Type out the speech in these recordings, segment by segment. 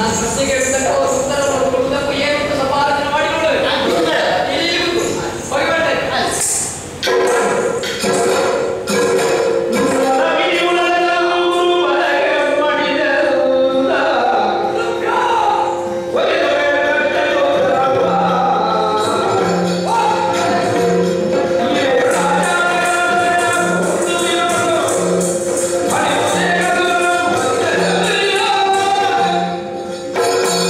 ನಾನು ಪ್ರಶ್ನೆ ಕೇಳಿದ್ದಕ್ಕೆ ಅವರು ಉತ್ತರ ಕೊಡುವುದಕ್ಕೂ ಏನು ಅಂತ ಸ್ವಲ್ಪ ಆಲೋಚನೆ ಮಾಡಿ ನೋಡು ಇಲ್ಲಿ ಕೂತು. ಹೋಗಿ ಬರ್ತೇನೆ. ¡Vamos!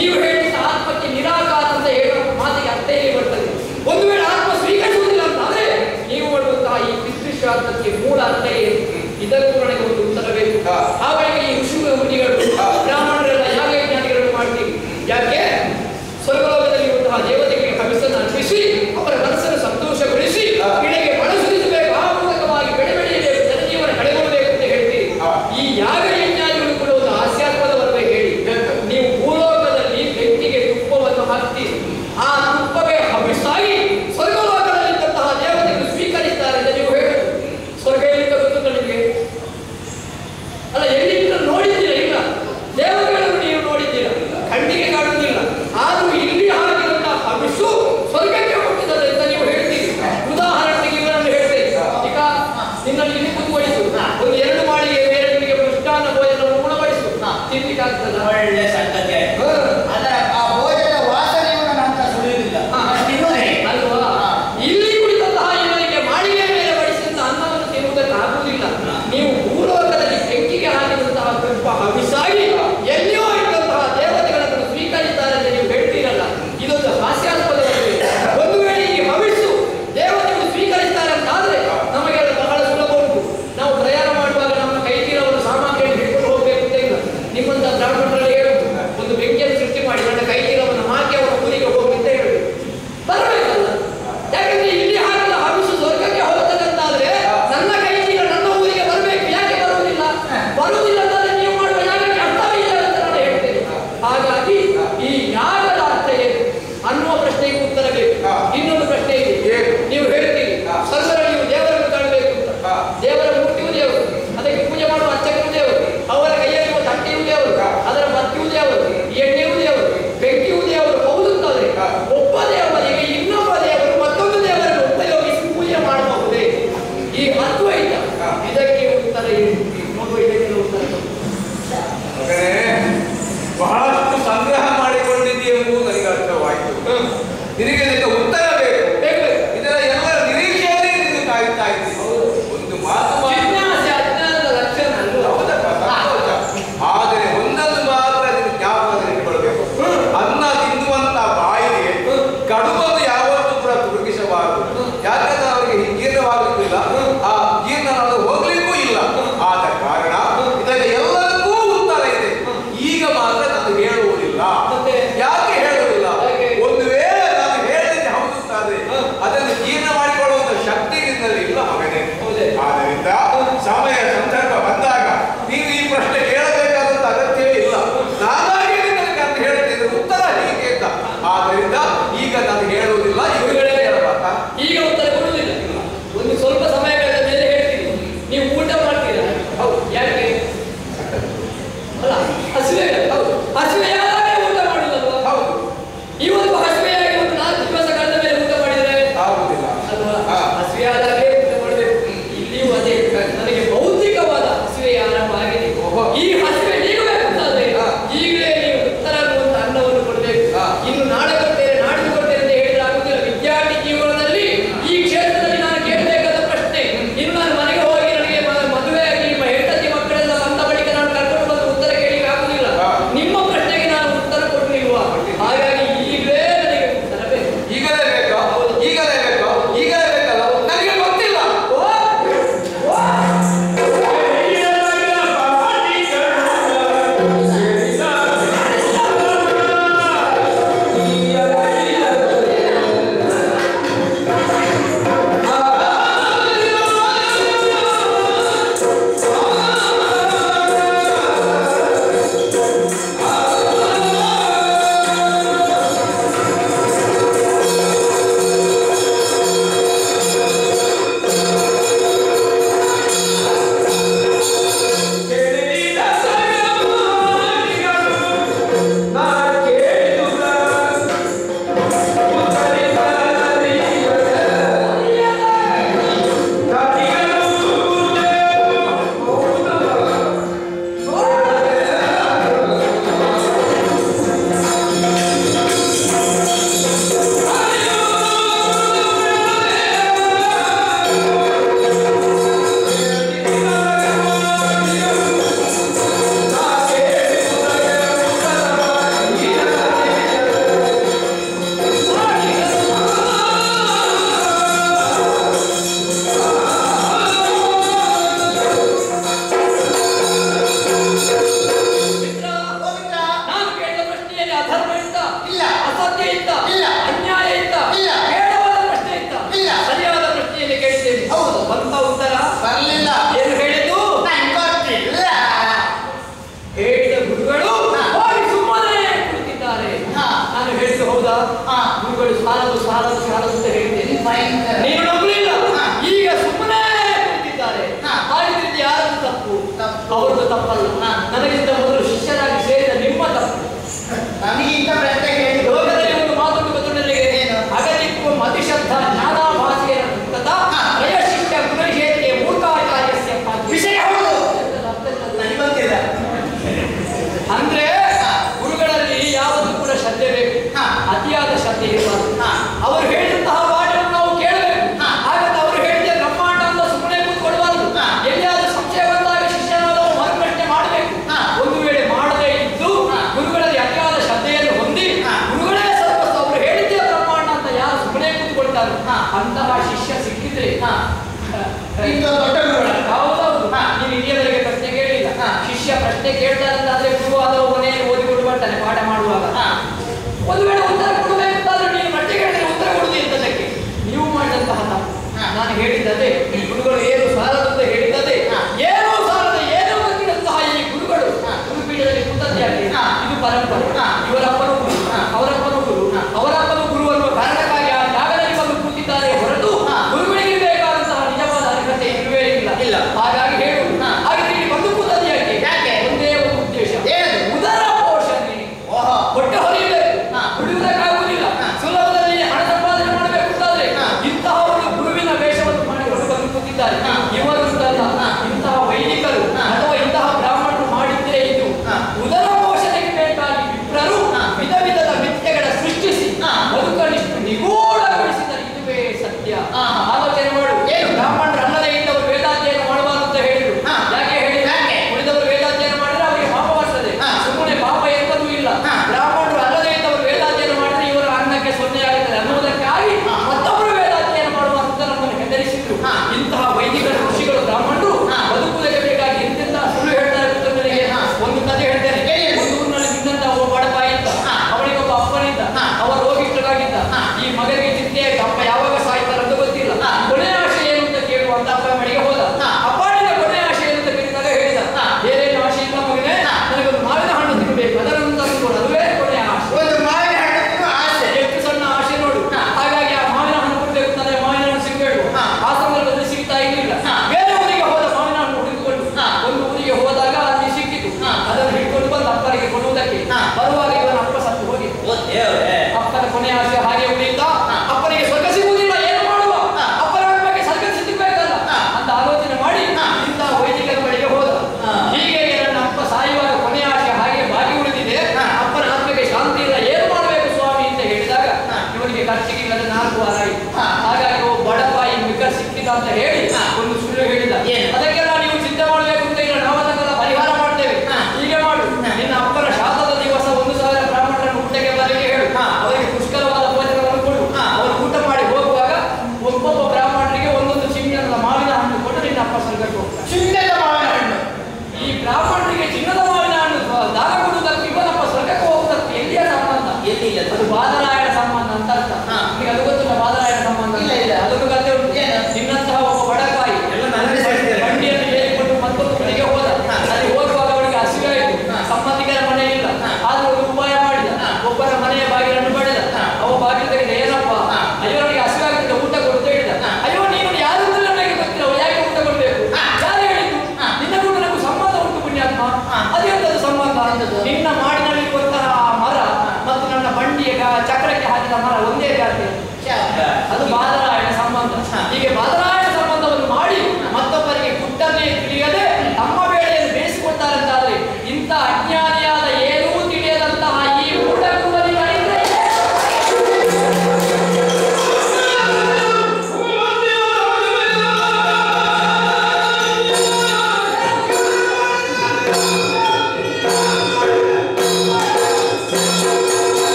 ನೀವು ಹೇಳಿದ ಆತ್ಮಕ್ಕೆ ನಿರಾಕಾರ ಅಂತ ಹೇಳುವ ಮಾತಿಗೆ ಅರ್ಥ ಇಲ್ಲಿ ಬರ್ತದೆ ಒಂದು ವೇಳೆ ಆತ್ಮ ಸ್ವೀಕರಿಸುವುದಿಲ್ಲ ಅಂತಾದ್ರೆ ನೀವು ಮಾಡುವಂತಹ ಈ ಪಿತೃಶ್ರಾದ್ದಕ್ಕೆ ಮೂಲ ಅರ್ಥ ಏನು ಇದಕ್ಕೂ ನನಗೆ ಒಂದು ಉತ್ತರ ಬೇಕು ಹಾ. ಆವಾಗ ಈ ಋಷಿ ಮುನಿಗಳು ಹಾ. ಬ್ರಾಹ್ಮಣರೆಲ್ಲ ಯಾಗ ಯಜ್ಞಾನಿಗಳನ್ನು ಮಾಡ್ತೀವಿ ಯಾಕೆ ಸ್ವರ್ಗಲೋಕದಲ್ಲಿ ಇರುವಂತಹ ದೇವತೆಗಳಿಗೆ ಕವಿಸನ್ನು ಅರ್ಪಿಸಿ ಅವರ ಮನಸ್ಸನ್ನು ಸಂತೋಷಗೊಳಿಸಿ ಹಾ. ಬೆಳೆಗೆ ಬಳಸಲಿಸಬೇಕು ಆ ಮೂಲಕವಾಗಿ ಬೆಳೆ ಬೆಳೆಯಬೇಕು ಜನಜೀವನ ಕಳೆಗೊಳ್ಳಬೇಕು ಅಂತ ಹೇಳ್ತೀರಿ ಹಾ. ಈ ಯಾಗ ಯಜ್ಞಾನಿಗಳು ಕೂಡ ಒಂದು ಹಾಸ್ಯಾಸ್ಪದ ಬರಬೇಕು ಹೇಳಿ ಎಂತ? ನೀವು ಭೂಲೋಕದಲ್ಲಿ ಬೆಂಕಿ ಇಲ್ಲಿ ಅಧರ್ಮ ಇತ್ತ ಇಲ್ಲ. ಅಸತ್ಯ ಇತ್ತ ಇಲ್ಲ. ಅನ್ಯಾಯ ಇತ್ತ ಇಲ್ಲ. ಬೇಡವಾದ ಪ್ರಶ್ನೆ ಇತ್ತ ಇಲ್ಲ. ಸರಿಯಾದ ಪ್ರಶ್ನೆಯಲ್ಲಿ ಕೇಳಿದ್ದೇನೆ ಹೌದು. ಬಂತ ಉತ್ತರ ಬರ್ಲಿಲ್ಲ ಏನು ಹೇಳಿದ್ದು ನಂಗೆ ಗೊತ್ತಿಲ್ಲ ಹೇಳಿದ ಗುರುಗಳು ಹಾ. ಹೋಗಿ ಸುಮ್ಮನೆ ಕುಳಿತಿದ್ದಾರೆ ಹಾ. ನಾನು ಹೇಳಿದ್ದು ಹೌದಾ ಹಾ. ಗುರುಗಳು ಸಾಲದು ಸಾಲದು ಸಾಲದು ಅಂತ ಹೇಳಿದ್ದೇನೆ ಭಯಂಕರ ನೀನು ನಂಬಲಿಲ್ಲ ಹಾ. ಈಗ ಸುಮ್ಮನೆ ಕುಳಿತಿದ್ದಾರೆ ಹಾ. ಹಾಗಿದ್ರೆ ಯಾರದ್ದು ತಪ್ಪು ತಪ್ಪು. ಅವರದ್ದು ತಪ್ಪಲ್ಲ ಹಾ. ನನಗಿಂತ ಮೊದಲು ಶಿಷ್ಯರಾಗಿ ಸೇರಿದ ನಿಮ್ಮ ತಪ್ಪು ನನಗಿಂತ ಪ್ರಶ್ನೆ ಕೇಳಿ ಲೋಕದಲ್ಲಿ ಒಂದು ಮಾತುಂಟು ಗೊತ್ತು ನನಗೆ ಏನು? ಅಗಲಿತ್ವ ಮತಿಶಬ್ದ ಜ್ಞಾನಾಭಾಷೆಯ ಕೃತ ಹಾ. ಪ್ರಯಶಿಷ್ಯ ಗುಣಶೇತಿಯ ಮೂರ್ಖಾಚಾರ್ಯಸ್ಯ ಪಾಠ್ಯ. ವಿಷಯ ಹೌದು ಅರ್ಥ ಇಲ್ಲ. ನನಗೆ ಗೊತ್ತಿಲ್ಲ ಅಂದ್ರೆ ಹಾ. ಗುರುಗಳಲ್ಲಿ ಯಾವುದು ಕೂಡ ಶ್ರದ್ಧೆ ಬೇಕು ಹಾ. ಅತಿಯಾದ ಶ್ರದ್ಧೆ ಇರಬಾರದು ಹಾ. ಅವರು ಹೇಳಿದಂತಹ ಪಾಠವನ್ನು ನಾವು ಕೇಳಬೇಕು ಹಾ. ಹಾಗಂತ ಅವರು ಹೇಳಿದ ಬ್ರಹ್ಮಾಂಡ ಅಂತ ಸುಮ್ಮನೆ ಕೂತ್ಕೊಳ್ಬಾರದು ಹಾ. ಎಲ್ಲಿಯಾದ್ರೂ ಸಂಶಯ ಬಂದಾಗ ಶಿಷ್ಯನಾದವು ಮರುಪ್ರಶ್ನೆ ಮಾಡಬೇಕು ಹಾ. ಒಂದು ವೇಳೆ ಮಾಡದೇ ಇದ್ದು ಹಾ. ಗುರುಗಳಲ್ಲಿ ಅತಿಯಾದ ಶ್ರದ್ಧೆಯನ್ನು ಹೊಂದಿ ಹಾ. ಗುರುಗಳೇ ಸ್ವಲ್ಪ ಅವರು ಹೇಳಿದ್ದೇ ಬ್ರಹ್ಮಾಂಡ ಅಂತ ಯಾರು ಸುಮ್ಮನೆ ಕೂತ್ಕೊಳ್ತಾರೆ ಹಾ. ಅಂತಹ ಶಿಷ್ಯ ಸಿಕ್ಕಿದ್ರೆ ಹಾ. ಆ, ಇಂಥ ದೊಡ್ಡ ಗುರುಗಳ ಹೌದೌದು ಹಾ. ನೀವು ಇಲ್ಲಿಯವರೆಗೆ ಪ್ರಶ್ನೆ ಕೇಳಿಲ್ಲ ಹಾ. ಶಿಷ್ಯ ಪ್ರಶ್ನೆ ಕೇಳ್ತಾರೆ ಅಂತಾದ್ರೆ ಗುರು ಆದವ ಮನೆಯಲ್ಲಿ ಓದಿಕೊಂಡು ಬರ್ತಾನೆ ಪಾಠ ಮಾಡುವಾಗ ಹಾ. ಒಂದು ವೇಳೆ ಉತ್ತರ ಕೊಡಬೇಕಾದ್ರೆ ನೀವು ಪ್ರಶ್ನೆ ಕೇಳಿದ್ರೆ ಉತ್ತರ ಕೊಡುದು ಎಂತದಕ್ಕೆ ನೀವು ಮಾಡಿದಂತಹ ತಪ್ಪು ಹಾ. ನಾನು ಹೇಳಿದ್ದದೆ ಈ ಗುರುಗಳು ಏನು ಸಾಲದಂತ ಹೇಳಿದ್ದದೆ ಹಾ. ಏನೋ ಸಾಲದ ಏನೋ ಗೊತ್ತಿದಂತಹ ಈ ಗುರುಗಳು ಹಾ. ಗುರುಪೀಠದಲ್ಲಿ ಕೂತದ್ದೇ ಆಗಲಿ ಹಾ. ಇದು ಪರಂಪರೆ ಹಾ. ಇವರಪ್ಪನು ಗುರು ಹಾ. ಅವರಪ್ಪನು ಗುರು ಹಾ. ಅವರಪ್ಪನು ಗುರು ಅನ್ನುವ ಕಾರಣಕ್ಕಾಗಿ ಆ ಜಾಗದಲ್ಲಿ ಬಂದು ಕೂತಿದ್ದಾರೆ ಹೊರತು ಹಾ. ಗುರುಗಳಿಗೆ ಬೇಕಾದಂತಹ ನಿಜವಾದ ಅರ್ಹತೆ ಇರುವೇ ಇಲ್ಲ ಇಲ್ಲ. ಹಾಗಾಗಿ ಹೇಳು ಹಾ. ಹಾಗಿದ್ರೆ ಇಲ್ಲಿ ಬಂದು ಕೂತದ್ದು ಯಾಕೆ ಯಾಕೆ? ಒಂದೇ ಒಂದು ಉದ್ದೇಶ ಏನು? ಉದರ ಪೋಷಣೆ ಓಹೋ ಹೊಟ್ಟೆ ಹೊರೆಯಬೇಕು ಹಾ. ದುಡಿಯುವುದಕ್ಕಾಗುವುದಿಲ್ಲ ಹಾ. ಸುಲಭದಲ್ಲಿ ಹಣ ಸಂಪಾದನೆ ಮಾಡಬೇಕಾದ್ರೆ ಹಾ. ಇಂತಹ ಒಂದು ಗುರುವಿನ ವೇಷವನ್ನು ಮಾಡಿಕೊಂಡು ಬಂದು ಕೂತಿದ್ದಾರೆ ಹಾ. ಇವರು ಅಂತಲ್ಲ ಹಾ. ಇಂತಹ ವೈದಿಕರು ಹಾ. ಅಥವಾ ಇಂತಹ ಬ್ರಾಹ್ಮಣರು ಮಾಡಿದ್ದೇ ಇದು ಹಾ. ಉದರ ಪೋಷಣೆಗೆ ಬೇಕಾಗಿ ವಿಪ್ರರು ಹಾ. ವಿಧ ವಿಧದ ಮಿಥ್ಯೆಗಳ ಸೃಷ್ಟಿಸಿ ಹಾ. ಬದುಕನಿಷ್ಟು ನಿಗೂಢಗೊಳಿಸಿದ ಇದುವೇ ಸತ್ಯ ಹಾ. ಆಲೋಚನೆ ಮಾಡು ಏನು? ಬ್ರಾಹ್ಮಣರು ಅನ್ನದೇ ಇದ್ದವರು ವೇದಾಧ್ಯಯನ ಮಾಡಬಾರದು ಅಂತ ಹೇಳಿದ್ರು ಹಾ. ಯಾಕೆ ಹೇಳಿದ್ರು ಯಾಕೆ? ಉಳಿದವರು ವೇದಾಧ್ಯಯನ ಮಾಡಿದ್ರೆ ಅವರಿಗೆ ಪಾಪ ಬರ್ತದೆ ಹಾ. ಸುಮ್ಮನೆ ಪಾಪ ಎಂಬುದೂ ಇಲ್ಲ ಹಾ. ಬ್ರಾಹ್ಮಣರು ಅಲ್ಲದೇ ಇದ್ದವರು ವೇದಾಧ್ಯಯನ ಮಾಡಿದ್ರೆ ಇವರ ಅನ್ನಕ್ಕೆ ಸೊನ್ನೆ ಆಗುತ್ತದೆ ಅನ್ನುವುದಕ್ಕಾಗಿ ಹಾ. ಮತ್ತೊಬ್ಬರು ವೇದಾಧ್ಯಯನ ಮಾಡುವಂತ ನಮ್ಮನ್ನು ಹೆದರಿಸಿದ್ರು ಹಾ. ಇಂತಹ ವೈದಿಕ ಋಷಿಗಳು ಬ್ರಾಹ್ಮಣರು ಹಾ. ಬದುಕುವುದಕ್ಕೆ ಬೇಕಾಗಿ ಎಂತೆಂತಹ ಸುಳ್ಳು ಹೇಳ್ತಾರೆ ಗೊತ್ತಾ ನನಗೆ ಹಾ. ಒಂದು ಕಥೆ ಹೇಳ್ತೇನೆ ಹೇಳಿ. ಒಂದು ಊರಿನಲ್ಲಿ ಬಿದ್ದಂತ ಒಬ್ಬ ಬಡಪ ಇದ್ದ ಹಾ. ಅವನಿಗೊಬ್ಬ ಅಪ್ಪನಿದ್ದ ಹಾ. ಅವ ರೋಗಿಷ್ಠರಾಗಿದ್ದ ಹಾ. ಈ ಮಗನಿಗೆ ಚಿಂತೆ ಆಯ್ತು ಅಪ್ಪ ಯಾವಾಗ ಸಾಯ್ತಾರಂತ ಗೊತ್ತಿಲ್ಲ ಹಾ. ಕೊನೆಯ ಆಶೆ ಏನು ಅಂತ ಕೇಳುವಂತ ಅಪ್ಪ ಮನೆಗೆ ಹೋದ ಹಾ. ಅಪ್ಪನಿನ ಕೊನೆಯ ಆಶೆ ಏನು ಅಂತ ಕೇಳಿದಾಗ ಹೇಳಿದ ಹಾ. ಬೇರೇನು ಆಶೆ ಇಲ್ಲ ಮಗನೇ ಹಾ. ನನಗೊಂದು ಮಾವಿನ ಹಣ್ಣು ತಿನ್ನಬೇಕು ಅದನ್ನು ತಂದುಕೊಡು ಅದುವೇ ಕೊನೆಯ ಆಶೆ ಒಂದು ಮಾವಿನ ಹಣ್ಣು ಆಸೆ ಎಷ್ಟು ಸಣ್ಣ ಆಶೆ ನೋಡು ಹಾ. ಹಾಗಾಗಿ ಆ ಮಾವಿನ ಹಣ್ಣು ಕೊಡ್ಬೇಕು ತಾನೆ ಮಾವಿನ ಹಣ್ಣು ಸಿಗಬೇಕು ಹಾ. ಆ ಸಂದರ್ಭದಲ್ಲಿ ಸಿಗ್ತಾ ಇರಲಿಲ್ಲ ಹಾ. ಬೇರೆ ಊರಿಗೆ ಹೋದ ಮಾವಿನ ಹಣ್ಣು ಹುಡುಕಿಕೊಂಡು ಹಾ. ಒಂದು ಊರಿಗೆ ಹೋದಾಗ ಅಲ್ಲಿ ಸಿಕ್ಕಿತು ಹಾ. ಅದನ್ನು ಹಿಡ್ಕೊಂಡು ಬಂದು ಅಪ್ಪನಿಗೆ ಕೊಡುವುದಕ್ಕೆ ಹಾ. ಬರುವಾಗ ಇವನ ಅಪ್ಪ ಸತ್ತು ಹೋಗಿ ಓ ದೇವ್ರೇ ಅಪ್ಪನ ಕೊನೆಯ ಆಸೆ ಹಾಗೆ ಉಳಿಯುತ್ತಾ ಹಾ. ಅಪ್ಪನಿಗೆ ಸ್ವರ್ಗ ಸಿಗುವುದಿಲ್ಲ ಏನು ಮಾಡುವ ಹಾ. ಅಪ್ಪನ ಬಗ್ಗೆ ಸ್ವರ್ಗ ಸಿಗಬೇಕಲ್ಲ ಹಾ. ಅಂತ ಆಲೋಚನೆ ಮಾಡಿ ಹಾ. ಇಂತಹ ವೈದಿಕರ ಬಳಿಗೆ ಹೋದ ಹಾ. ಹೀಗೆ ನನ್ನ ಅಪ್ಪ ಸಾಯುವಾಗ ಕೊನೆಯ ಆಸೆ ಹಾಗೆ ಬಾಗಿ ಉಳಿದಿದೆ ಹಾ. ಅಪ್ಪನ ಆತ್ಮಕ್ಕೆ ಶಾಂತಿ ಇಲ್ಲ ಏನು ಮಾಡಬೇಕು ಸ್ವಾಮಿ ಅಂತ ಹೇಳಿದಾಗ ಹಾ. ಇವನಿಗೆ ಖರ್ಚಿಗೆ ಇಲ್ಲದ ನಾಲ್ಕು ವಾರ ಆಯಿತು ಹಾ. ಹಾಗಾಗಿ ಒಬ್ಬ ಬಡಪಾಯಿ ಮಿಕ್ಕ ಸಿಕ್ಕಿದ ಅಂತ ಹೇಳಿ ಹಾ. ಒಂದು ಸುಳ್ಳು ಹೇಳಿದ ಏನು? ಅದಕ್ಕೆಲ್ಲ ನೀವು ಚಿಂತೆ ಮಾಡಬೇಕು ಅಂತ ಇಲ್ಲ ನಾವು ಅದನ್ನೆಲ್ಲ ಪರಿಹಾರ ಮಾಡ್ತೇವೆ ಹಾ. ಹೀಗೆ ಮಾಡು ಹಾ. ನಿನ್ನ ಅಪ್ಪನ ಶಾಸದ ದಿವಸ ಒಂದು ಸಾವಿರ ಬ್ರಾಹ್ಮಣರನ್ನು ಊಟಕ್ಕೆ ಬರಲಿಕ್ಕೆ ಹೇಳು ಹಾ. ಅವರಿಗೆ ಪುಷ್ಕಲವಾದ ಭೋಜನವನ್ನು ಕೊಡು ಹಾ. ಅವರು ಊಟ ಮಾಡಿ ಹೋಗುವಾಗ ಒಬ್ಬೊಬ್ಬ ಬ್ರಾಹ್ಮಣರಿಗೆ ಒಂದೊಂದು ಚಿನ್ನದ ಮಾವಿನ ಹಣ್ಣು ಕೊಟ್ಟು ನಿನ್ನ ಅಪ್ಪ ಸ್ವರ್ಗಕ್ಕೆ ಹೋಗ್ತಾನೆ ಚಿನ್ನದ ಮಾವಿನ ಹಣ್ಣು ಈ ಬ್ರಾಹ್ಮಣರಿಗೆ ಚಿನ್ನದ ಮಾವಿನ ಹಣ್ಣು ದಾನ ಕೊಡುವುದಕ್ಕೆ ಇವನಪ್ಪ ಸ್ವರ್ಗಕ್ಕೆ ಹೋಗುವುದಕ್ಕೆ ಎಲ್ಲಿಯ ಸಂಬಂಧ ಎಲ್ಲಿಲ್ಲ ಅದು ಬಾದರಾಯಣ ಸಂಬಂಧ ಅಂತ ಅರ್ಥ ಹಾ. ನಿಮಗೆ ಅದು ಗೊತ್ತಿಲ್ಲ ಬಾದರಾಯಣ ಸಂಬಂಧ ಇಲ್ಲ, ಇಲ್ಲ. ಅದೊಂದು ಕಥೆ ಉಂಟು ಏನು? ನಿನ್ನಂತಹ ಒಬ್ಬ ಬಡಕಾಯಿ ಎಲ್ಲ ನನ್ನದೇ ಸೇರಿದ್ದಾರೆ. ಬಂಡಿಯನ್ನು ಹೇಳಿಕೊಂಡು ಮತ್ತೊಂದು ಕಡೆಗೆ ಹೋದ ಹಾ. ಅಲ್ಲಿ ಹೋಗುವಾಗ ಅವನಿಗೆ ಹಸಿವೆ ಆಯಿತು ಹಾ. ಸಂಬಂಧಿಕರ ಮನೆ ಇಲ್ಲ ಹಾ. ಆದ್ರೂ ಒಂದು ಉಪಾಯ ಮಾಡಿದ ಹಾ. ಒಬ್ಬರ ಮನೆಯ ಬಾಗಿಲನ್ನು ಪಡೆದ ಹಾ. ಅವ ಬಾಗಿಲು ತೆಗೆದ ಏನಪ್ಪ ಹಾ. ಅಯ್ಯೋ ನನಗೆ ಹಸಿವೆ ಆಗುತ್ತೆ ಊಟ ಕೊಡ್ತಾ ಹೇಳಿದ ಹಾ. ಅಯ್ಯೋ ನೀನು ಯಾರು ಅಂತ ನನಗೆ ಗೊತ್ತಿಲ್ಲ ಅವ್ರು ಯಾಕೆ ಊಟ ಕೊಡ್ಬೇಕು ಹಾ. ಯಾರು ಹೇಳಿದ್ದು ಹಾ. ನಿನ್ನಗೂ ನನಗೂ ಸಂಬಂಧ ಉಂಟು ಪುಣ್ಯಾತ್ಮ ಹಾ. ಅದೆಂತದ್ದು ಸಂಬಂಧ ಎಂತದ್ದು? ನಿನ್ನ ಮಾಡಿನಲ್ಲಿರುವಂತಹ ಆ ಮರ ಮತ್ತು ನನ್ನ ಬಂಡಿಯ ಗ- ಚಕ್ರ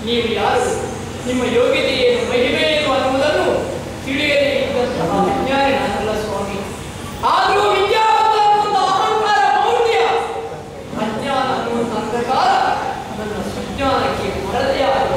ನೀವು ಯಾರು ನಿಮ್ಮ ಯೋಗ್ಯತೆ ಏನು ಮಹಿಮೆ ಏನು ಅನ್ನುವುದನ್ನು ತಿಳಿಯದೇ ಇದ್ದಂತಹ ಅಜ್ಞಾನಿ ನಾನಲ್ಲ ಸ್ವಾಮಿ ಆದರೂ ವಿದ್ಯಾವಂತ ಅನ್ನುವಂಥ ಅಹಂಕಾರ ಮೌಢ್ಯ ಅಜ್ಞಾನ ಅನ್ನುವಂಥ ಅಂಧಕಾರ ನನ್ನ ಸುಜ್ಞಾನಕ್ಕೆ ಮರದೆಯಾಗಿ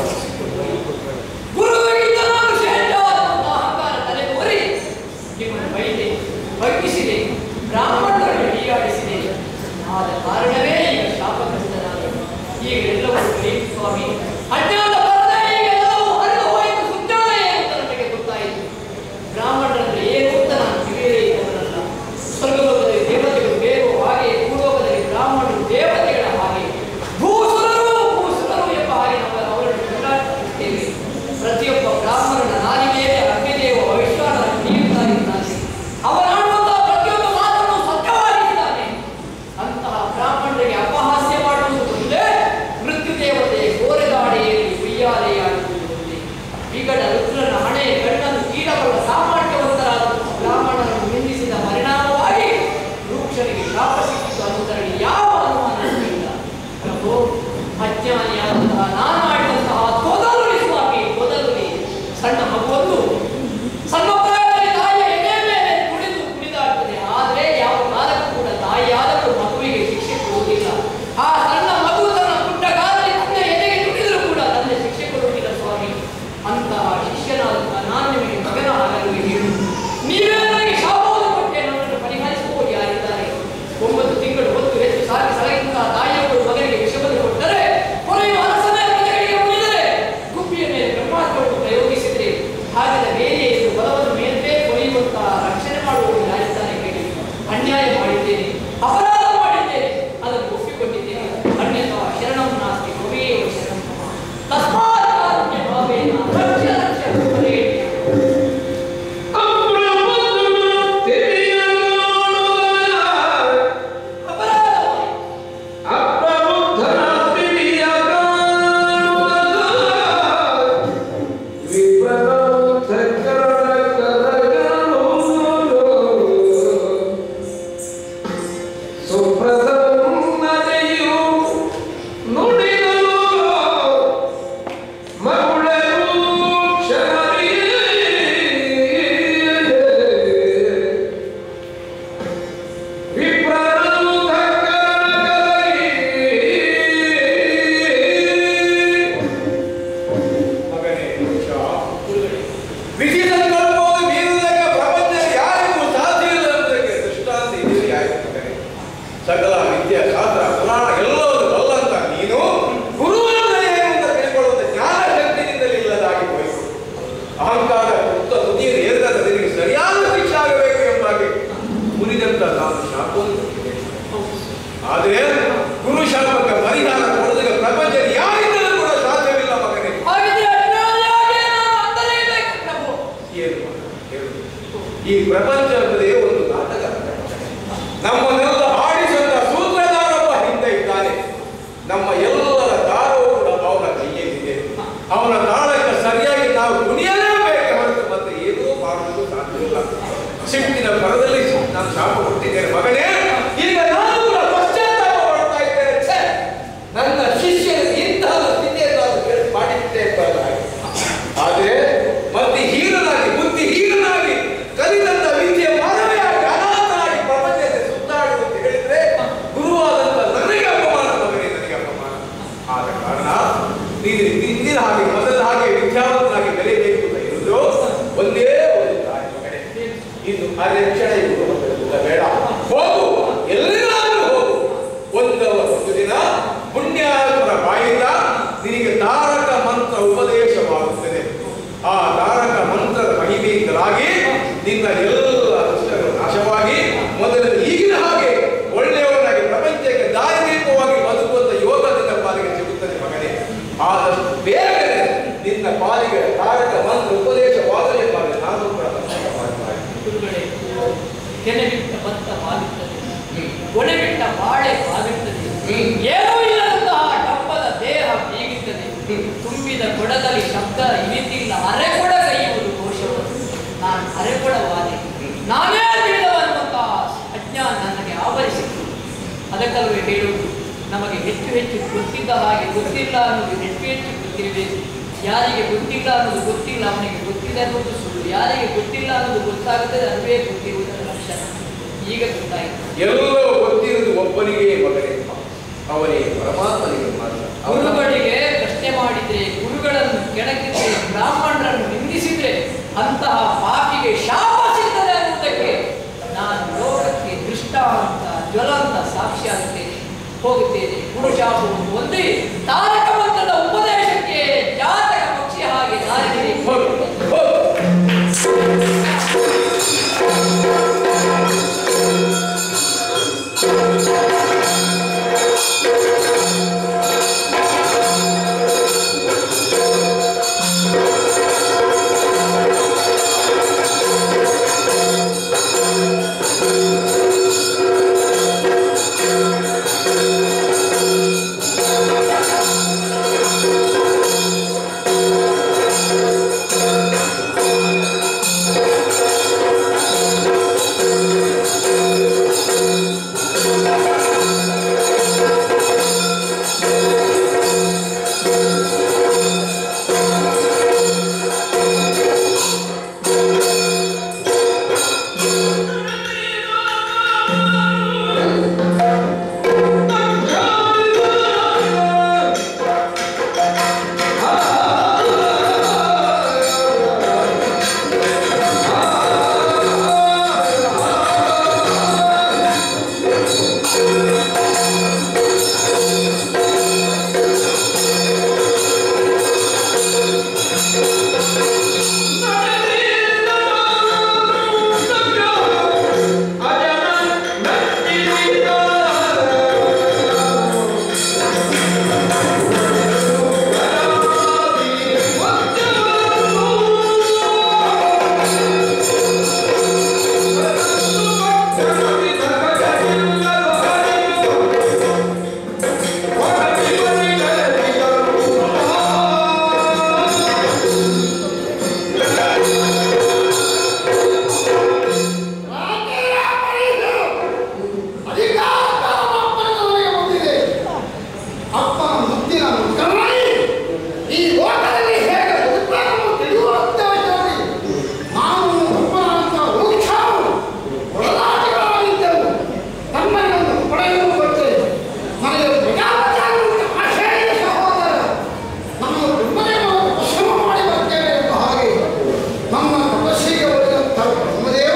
ಗುರುವಿಗಿಂತ ನಾನು ಶ್ರೇಷ್ಠ ಅನ್ನುವಂಥ ಅಹಂಕಾರ ತಲೆ ಕೋರಿ ನಿಮ್ಮನ್ನು ಬೈದೆ ಬಗ್ಗಿಸಿದೆ ಬ್ರಾಹ್ಮಣರನ್ನು ಹೀಯಾಡಿಸಿದೆ ಆದ ಕಾರಣವೇ ಈಗ ಶಾಪಗ್ರಸ್ತನಾದ ಈಗ ಎಲ್ಲವೂ ತಿಳಿಯಿತು ಸ್ವಾಮಿ ಅಜ್ಞಾನ ಬರದೆ ಈಗ ಎಲ್ಲವೂ ಹರಿದು ಹೋಯಿತು ಸುಜ್ಞಾನ ಏನು ಅಂತ ನನಗೆ ಗೊತ್ತಾಯಿತು ಬ್ರಾಹ್ಮಣರಂದ್ರೆ ಏನು ಅಂತ ನಾನು ತಿಳಿಯದೇ ಇದ್ದವನಲ್ಲ ಸ್ವರ್ಗಲೋಕದಲ್ಲಿ ದೇವತೆಗಳು ಬೇರು ಹಾಗೆ ಭೂಲೋಕದಲ್ಲಿ ಬ್ರಾಹ್ಮಣರು ದೇವತೆಗಳ ಹಾಗೆ ಭೂಸುರರು ಭೂಸುರರು ಎಂಬ ಹಾಗೆ ನಾವು ಅವರನ್ನು ಕೊಂಡಾಡುತ್ತೇವೆ ಪ್ರತಿಯೊಬ್ಬ ಬ್ರಾಹ್ಮಣನ ನಾಲಿ ಮೇಲೆ ಅಗ್ನಿದೇವ ಅವಿಶ್ವಾಸ ನೀಡುತ್ತಾ ಇದ್ದಾನೆ ಅವನಾಡುವಂತಹ ಪ್ರತಿಯೊಂದು ಮಾತನ್ನು ಸತ್ಯವಾಗಿದ್ದಾನೆ ಅಂತಹ ಬ್ರಾಹ್ಮಣರಿಗೆ ಅಪಹಾಸ್ಯ ಮಾಡುವುದು ಒಂದೇ ಮೃತ್ಯು ದೇವತೆ ಗೋರೆದಾಡಿಯಲ್ಲಿ ಉಯ್ಯಾಲೆಯಾಡುವುದು ಒಂದೇ ವಿಗಡ ರುದ್ರನ ಹಣೆ ಕಣ್ಣನ್ನು ಕೀಳಬಲ್ಲ ಸಾಮರ್ಥ್ಯವಂತರಾದ ಬ್ರಾಹ್ಮಣರನ್ನು ನಿಂದಿಸಿದ ಪರಿಣಾಮವಾಗಿ ರೂಕ್ಷನಿಗೆ ಶಾಪ ಸಿಕ್ಕಿತು ಅನ್ನುವುದರಲ್ಲಿ ಯಾವ ಅನುಮಾನವೂ ಇಲ್ಲ ಪ್ರಭು ಅಜ್ಞಾನಿಯಾದಂತಹ ನಾನು ಮಾಡಿದಂತಹ ತೊದಲುಳಿ ಸ್ವಾಮಿ ತೊದಲುಳಿ ಸಣ್ಣ ಮಗುವೊಂದು ಸಣ್ಣ ಪ್ರಾಯದಲ್ಲಿ ತಾಯಿಯ ಎದೆ ಮೇಲೆ ಕುಣಿದು ಕುಣಿದಾಡ್ತದೆ ಆದರೆ ಯಾವ ಕಾಲಕ್ಕೂ ಕೂಡ ತಾಯಿಯಾದರೂ ಮಗುವಿಗೆ ಶಿಕ್ಷೆ ಕೊಡುವುದಿಲ್ಲ ಆ ಸಣ್ಣ ಮಗು ತನ್ನ ಪುಟ್ಟ ಕಾಲದಲ್ಲಿ ತಂದೆ ಎದೆಗೆ ನುಡಿದರೂ ಕೂಡ ತಂದೆ ಶಿಕ್ಷೆ ಕೊಡುವುದಿಲ್ಲ ಸ್ವಾಮಿ ಅಂತಹ ಶಿಷ್ಯನಾದಂತಹ ನಾನು ನಿಮಗೆ ಮಗನ ಆಗಲು ಹೇಳು ನೀವೇ ನನಗೆ ಶಾಪವನ್ನು ಕೊಟ್ಟೆ ನನ್ನನ್ನು ಪರಿಹರಿಸುವುದು ಯಾರಿದ್ದಾರೆ ಒಂಬತ್ತು ತಿಂಗಳು ಹೊತ್ತು ಹೆಚ್ಚು ಸಾಕಿ ಸಲಹಿದಂತಹ ತಾಯಿಯವರು ಮಗನಿಗೆ ವಿಷವನ್ನು ಕೊಟ್ಟರೆ ಕೊನೆಯ ಅರಸನೇ ಪ್ರಜೆಗಳಿಗೆ ಉಳಿದರೆ ಗುಬ್ಬಿಯ ಮೇಲೆ ಬ್ರಹ್ಮಾಸ್ತ್ರವನ್ನು ಪ್ರಯೋಗಿಸಿದರೆ ಹಾಗದ ಬೇರೆ ಎಂದು ಬಲವನ್ನು ಮೇಲ್ಪೇ ಕೊನೆಯುವಂತಹ ರಕ್ಷಣೆ ಮಾಡುವುದು ಯಾರಿದ್ದಾರೆ ಹೇಳಿ ಅನ್ಯಾಯ ಮಾಡಿದ್ದೇನೆ ಅಪರಾಧ ಮಾಡಿದ್ದೇನೆ ಅದನ್ನು ಒಪ್ಪಿಕೊಂಡಿದ್ದೇನೆ ಅನ್ಯಥಾ ಶರಣಂ ನಾಸ್ತಿ ಭವೇವ ಶರಣಂ ಮಮ. ತಸ್ಮಾತ್ ಕಾರುಣ್ಯ ಭಾವೇನ ರಕ್ಷ ರಕ್ಷ ಭವೇನ. ಅಪರಾಧವಾಯಿತು. ಸುಪ್ರಸನ್ನತೆಯು ನುಡಿಗಳು ಮರುಳರು ಕ್ಷಮರಿಯೇ ವಿಪ್ರರು ಮಗನೇ ಪುರುಷ, ವಿಧಿ ಸಂಕಲ್ಪವನ್ನು ಮೀರುವುದಕ್ಕೆ ಪ್ರಪಂಚದಲ್ಲಿ ಯಾರಿಗೂ ಸಾಧ್ಯ ಇಲ್ಲ ಅನ್ನೋದಕ್ಕೆ ದೃಷ್ಟಾಂತ ಇದೆಯೇ ಯಾರಿಗೂ ಮಗನೇ ಸಕಲ ವಿದ್ಯೆ ಶಾಸ್ತ್ರ ಪುರಾಣ ಎಲ್ಲವನ್ನು ಬಲ್ಲಂತ ನೀನು ಗುರುವಿನ ಏನು ಅಂತ ತಿಳ್ಕೊಳ್ಳುವಂತ ಜ್ಞಾನ ಶಕ್ತಿಯಿಂದಲೇ ಇಲ್ಲದಾಗಿ ಹೋಯಿತು ಅಹಂಕಾರ ಉತ್ತ ತುದಿಯನ್ನು ಏರಿದಾಗ ನಿನಗೆ ಸರಿಯಾದ ಶಿಕ್ಷೆ ಆಗಬೇಕು ಎಂಬಾಗಿ ಮುರಿದಂತ ನಾನು ಶಾಪವನ್ನು ಕೊಟ್ಟಿದ್ದೇನೆ. ಆದರೆ ಗುರು ಶಾಪಕ್ಕೆ ಪರಿಹಾರ ಕೊಡೋದಕ್ಕೆ ಪ್ರಪಂಚದಲ್ಲಿ ಯಾರಿಂದಲೂ ಕೂಡ ಸಾಧ್ಯವಿಲ್ಲ ಮಗನೇ ಹಾಗಿದ್ರೆ ಅಜ್ಞಾನಿಯಾಗಿ ನಾನು ಅಂತಲೇ ಇರಬೇಕು ಪ್ರಭು. ಏನು ಹೇಳು. ಈ ಪ್ರಪಂಚ ಅನ್ನೋದೇ ಒಂದು ನಾಟಕ ನಮ್ಮನ್ನೆಲ್ಲ ಆಡಿಸುವಂತ ಸೂತ್ರಧಾರೊಬ್ಬ ಹಿಂದೆ ಇದ್ದಾನೆ ನಮ್ಮ ಎಲ್ಲರ ದಾರವು ಕೂಡ ಅವನ ಕೈಯಲ್ಲಿದೆ ಅವನ ತಾಳಕ್ಕೆ ಸರಿಯಾಗಿ ನಾವು ಕುಣಿಯಲೇಬೇಕು ಹೊರತು ಮತ್ತೆ ಏನೂ ಮಾಡುವುದು ಸಾಧ್ಯವಿಲ್ಲ ಸಿಟ್ಟಿನ ಪರದಲ್ಲಿ ನಾನು ಶಾಪ ಕೊಟ್ಟಿದ್ದೇನೆ ಮಗನೇ ಈಗ ನಾನು ಕೂಡ ಪಶ್ಚಾತ್ತಾಪ ಮಾಡ್ತಾ ಇದ್ದೇನೆ ಛೆ! ನನ್ನ ಶಿಷ್ಯರು ಇಂತಹ ಸ್ಥಿತಿಯನ್ನು ನಾನು ಕೇಳಿ ಮಾಡಿದ್ದೇ ಬರಲ್ಲ ಆದರೆ ಮತ್ತೆ ಹೀನನಾಗಿ ಬುದ್ಧಿ ಹೀನನಾಗಿ ಕಲಿತಂತ ವಿದ್ಯೆ ಮಾನವಯಾಗಿ ಅನಾಥನಾಗಿ ಪ್ರಪಂಚದಲ್ಲಿ ಸುತ್ತಾಡುವುದು ಅಂತ ಹೇಳಿದ್ರೆ ಗುರುವಾದಂತ ನನಗೆ ಅಪಮಾನ ಮಗನೇ ನನಗೆ ಅಪಮಾನ ಆದ ಕಾರಣ ನೀನು ಇಂದಿನ ಹಾಗೆ ಮೊದಲ ಹಾಗೆ ವಿದ್ಯಾವಂತನಾಗಿ ಬೆಳೆಯಬೇಕು ಅಂತ ಇರುವುದು ಒಂದೇ ಒಂದು ದಾರಿ ಮಗನೇ ಇನ್ನು ಅರೆಕ್ಷಣ ಇರುವುದಿಲ್ಲ ಬೇಡ ಹೋಗು ಎಲ್ಲಾದ್ರೂ ಹೋಗು ಒಂದು ಒಂದು ದಿನ ಪುಣ್ಯಾತ್ಮರ ಬಾಯಿಂದ ನಿನಗೆ ತಾರಕ ಮಂತ್ರ ಉಪದೇಶವಾಗುತ್ತದೆ ಆ ತಾರಕ ಮಂತ್ರದ ಮಹಿಮೆಯಿಂದಲಾಗಿ ನಿನ್ನ ಎಲ್ಲ ದುಷ್ಟಗಳು ನಾಶವಾಗಿ ಮೊದಲ ಈಗಿನ ಹಾಗೆ ಒಳ್ಳೆಯವನಾಗಿ ಪ್ರಪಂಚಕ್ಕೆ ದಾರಿದೀಪವಾಗಿ ಬದುಕುವಂತ ಯೋಗ ನಿನ್ನ ಪಾಲಿಗೆ ಸಿಗುತ್ತದೆ ಮಗನೇ ಆದಷ್ಟು ಬೇಗನೆ ನಿನ್ನ ಪಾಲಿಗೆ ತಾರಕ ಮಂತ್ರ ಉಪದೇಶವಾಗಲೇ ಮಾಡಿ ನಾನು ಕೂಡ ಪ್ರಯತ್ನ ಮಾಡ್ತಾ ಇದ್ದೇನೆ. ಗುರುಗಳೇ ಕೆನೆ ಬಿಟ್ಟ ಭತ್ತ ಬಾಗುತ್ತದೆ ಒಣೆ ಬಿಟ್ಟ ಬಾಳೆ ಬಾಗುತ್ತದೆ ಏನೂ ಇಲ್ಲದಂತಹ ಡಬ್ಬದ ದೇಹ ಬೀಗುತ್ತದೆ ತುಂಬಿದ ಕೊಡದಲ್ಲಿ ಶಬ್ದ ಇಳಿತಿಲ್ಲ ಅರೆಕೊಡ ಕೈಯುವುದು ದೋಷವನ್ನು ನಾನು ಅರೆಕೊಡವಾದೆ ನಾನೇ ತಿಳಿದವನ್ನುವಂತಹ ಅಜ್ಞಾನ ನನಗೆ ಆವರಿಸಿತು ಅದಕ್ಕಲ್ವೇ ಹೇಳುವುದು ನಮಗೆ ಹೆಚ್ಚು ಹೆಚ್ಚು ಗೊತ್ತಿದ್ದ ಹಾಗೆ ಗೊತ್ತಿಲ್ಲ ಅನ್ನೋದು ಹೆಚ್ಚು ಹೆಚ್ಚು ಗೊತ್ತಿರಬೇಕು ಯಾರಿಗೆ ಗೊತ್ತಿಲ್ಲ ಅನ್ನೋದು ಗೊತ್ತಿಲ್ಲ ಅವನಿಗೆ ಗೊತ್ತಿದೆ ಅನ್ನೋದು ಸುಳ್ಳು ಯಾರಿಗೆ ಗೊತ್ತಿಲ್ಲ ಅನ್ನೋದು ಗೊತ್ತಾಗುತ್ತದೆ ಅದುವೇ ಗೊತ್ತಿರುವುದರ ಲಕ್ಷಣ ಈಗ ಗೊತ್ತಾಯಿತು ಎಲ್ಲವೂ ಗೊತ್ತಿರುವುದು ಒಬ್ಬನಿಗೆ ಮಗನೇ ಅವನೇ ಪರಮಾತ್ಮನಿಗೆ ಮಾತ್ರ ಅವನ ಗುರುಗಳಿಗೆ ಪ್ರಶ್ನೆ ಮಾಡಿದ್ರೆ ಗುರುಗಳನ್ನು ಕೆಣಕಿದ್ರೆ ಬ್ರಾಹ್ಮಣರನ್ನು ನಿಂದಿಸಿದ್ರೆ ಅಂತಹ ಪಾಪಿಗೆ ಶಾಪ ಸಿಗ್ತದೆ ಅನ್ನುವುದಕ್ಕೆ ನಾನು ಲೋಕಕ್ಕೆ ದೃಷ್ಟಾಂತ ಜ್ವಲಂತ ಸಾಕ್ಷಿಯಾಗುತ್ತೇನೆ ಹೋಗುತ್ತೇನೆ ಗುರು ಶಾಪವನ್ನು ಹೊಂದಿ ತಾರಕ ಮಂತ್ರದ ಉಪದೇಶಕ್ಕೆ ಜಾತಕ ಪಕ್ಷಿ ಹಾಗೆ ದಾರಿ ಹೋಗು, ಹೋಗು. ನಮ್ಮ ತಪಸ್ಸಿಗೆ ಒಲಿದಂಥ ಬ್ರಹ್ಮದೇವ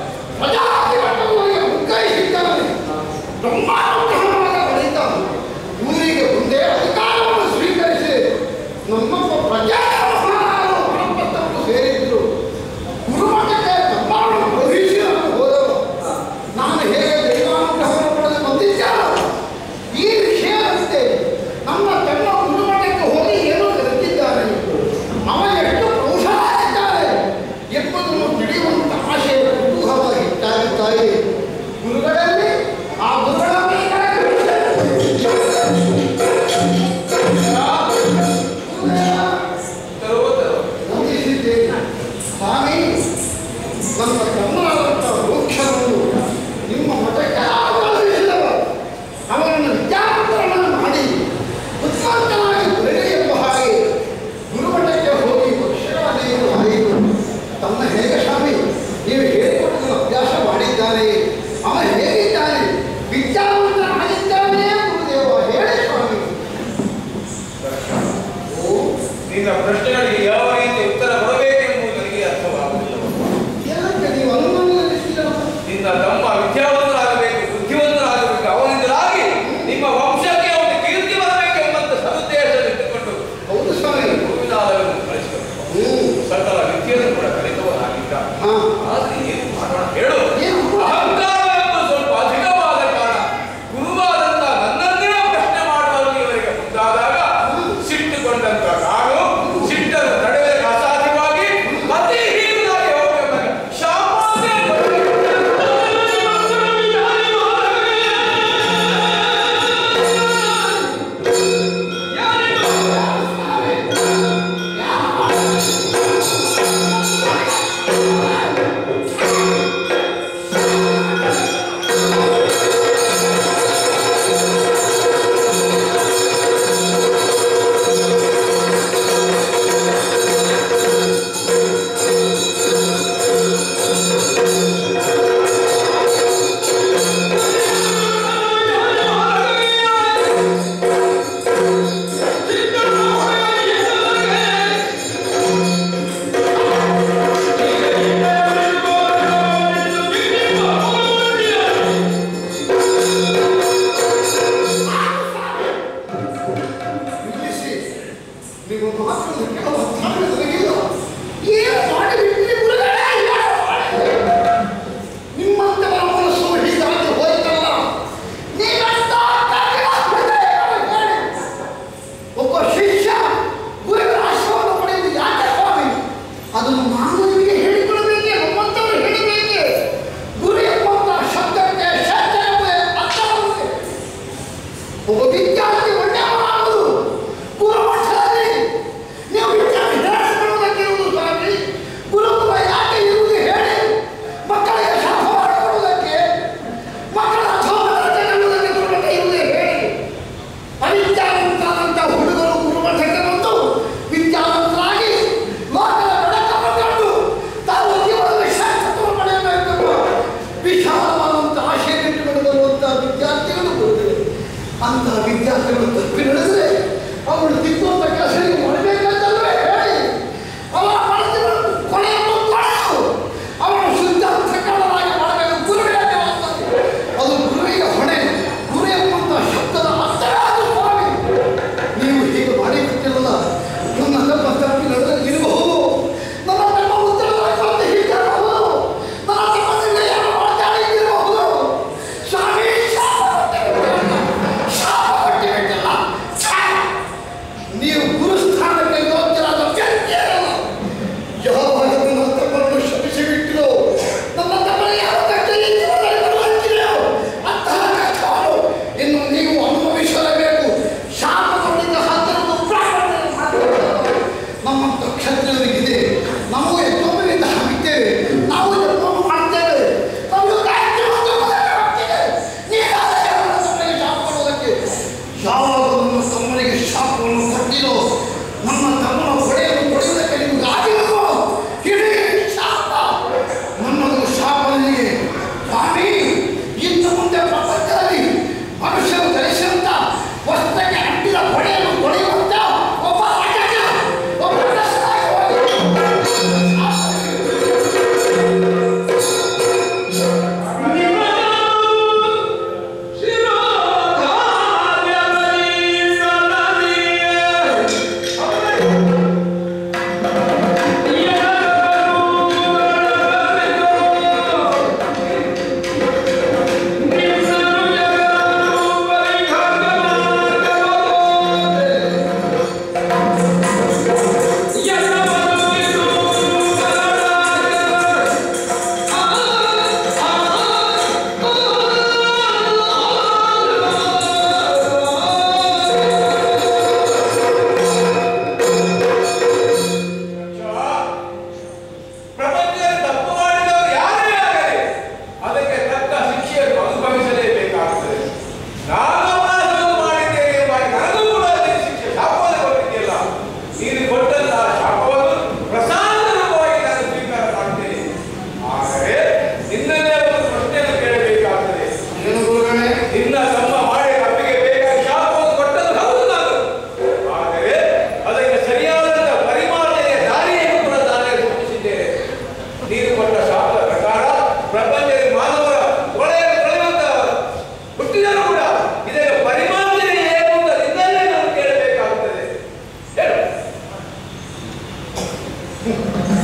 ಪ್ರಜಾಧಿಪತ್ಯವನ್ನು ಮುಗ್ಗರಿಸಿದ್ದಾನೆ ಬ್ರಹ್ಮಾನುಗ್ರಹವಾದ ಬಳಿಕ ಊರಿಗೆ ಮುಂದೆ ಅಧಿಕಾರವನ್ನು ಸ್ವೀಕರಿಸಿ ನಮ್ಮಪ್ಪ ಪ್ರಜಾ ಮಹಾರಾಜರು ಪರಪತ್ತವನ್ನು ಸೇರಿದ್ರು ಗುರುಮಠಕ್ಕೆ ತಮ್ಮನ್ನು ಕಳುಹಿಸಿ ನಾನು ಹೋದವ ನಾನು ಹೇಗೆ ದೈವಾನುಗ್ರಹವನ್ನು ಪಡೆದು ಬಂದಿದ್ದಾನೋ ಈ ವಿಷಯದಂತೆ ನಮ್ಮ ತಮ್ಮ ಗುರುಮಠಕ್ಕೆ ಹೋಗಿ ಏನೋ ಕಲಿತಿದ್ದಾನೆ ಅವ ಎಷ್ಟು ಕೌಶಲಾಗಿದ್ದಾನೆ ಎಂಬುದನ್ನು ತಿಳಿಯುವಂತ ಆಶಯ ಕುತೂಹಲವಾಗಿ ಹೆಚ್ಚಾಗುತ್ತಾಯಿ ಗುರುಗಳಲ್ಲಿ ಆ ಗುರುಗಳ ತರುವ ತರುವ. ವಂದಿಸಿದ್ದೇನೆ ಸ್ವಾಮಿ ನನ್ನ ತಮ್ಮನಾದಂಥ ಮೋಕ್ಷವನ್ನು ನಿಮ್ಮ ಮಠಕ್ಕೆ ಆಹ್ವಾನಿಸಿದವ ಅವನನ್ನು ವಿದ್ಯಾವಂತರನ್ನು ಮಾಡಿ ಬುದ್ಧಿವಂತನಾಗಿ ಬೆಳೆಯಲಿ ಎಂಬ ಹಾಗೆ ಗುರುಮಠಕ್ಕೆ ಹೋಗಿ ವರ್ಷಗಳನ್ನೇನು ಆಯಿತು ತಮ್ಮ ಹೇಗೆ ಸ್ವಾಮಿ ನೀವು ಹೇಳಿಕೊಟ್ಟು ಅಭ್ಯಾಸ ಮಾಡಿದ್ದಾನೆ ಅವ ಹೇಗಿದ್ದಾನೆ ವಿದ್ಯಾವಂತನಾಗಿದ್ದಾನೆ ಗುರುದೇವ ಹೇಳಿ ಸ್ವಾಮಿ ಓ ನಿನ್ನ ಪ್ರಶ್ನೆಗಳಿಗೆ ಯಾವ ರೀತಿ ಉತ್ತರ ಕೊಡಬೇಕೆಂಬುದು ನನಗೆ ಅರ್ಥವಾಗುವುದಿಲ್ಲ ಏನಕ್ಕೆ ನೀವು ಅನುಮಾನಿಸಿಲ್ಲ ನಿನ್ನ ತಮ್ಮ ವಿದ್ಯಾವಂತರಾಗಬೇಕು ಬುದ್ಧಿವಂತರಾಗಬೇಕು ಅವನಿಂದಲಾಗಿ ನಿಮ್ಮ ವಂಶಕ್ಕೆ ಅವನು ಕೀರ್ತಿ ಬರಬೇಕೆಂಬಂತ ಸದುದ್ದೇಶದಲ್ಲಿಟ್ಟುಕೊಂಡು ಹೌದು ಸ್ವಾಮಿ ಗುರುವಿನಾದವನ್ನು ಕಳಿಸಬೇಕು ಹ್ಞೂ ಸಕಲ ವಿದ್ಯೆಯನ್ನು ಕೂಡ ಕಲಿತವನಾಗಿದ್ದ ಹಾ ಆದ್ರೆ ಏನು ಮಾಡೋಣ ಹೇಳು ಏನು? ಅಹಂಕಾರ ಎಂಬುದು ಸ್ವಲ್ಪ ಅಧಿಕವಾದ ಕಾರಣ ಗುರುವಾದಂತ ನನ್ನನ್ನೇ ಪ್ರಶ್ನೆ ಮಾಡುವಲ್ಲಿ ಇವರಿಗೆ ಮುಂದಾದಾಗ ಸಿಟ್ಟುಕೊಂಡಂತ ನಾನು ಸಿಟ್ಟನ್ನು ತಡೆಯಲು ಅಸಾಧ್ಯವಾಗಿ ಮತ್ತೆ ಹೀಗಾಗಿ ಹೋಗಿ ಶಾಪ ಹ್ಮ್.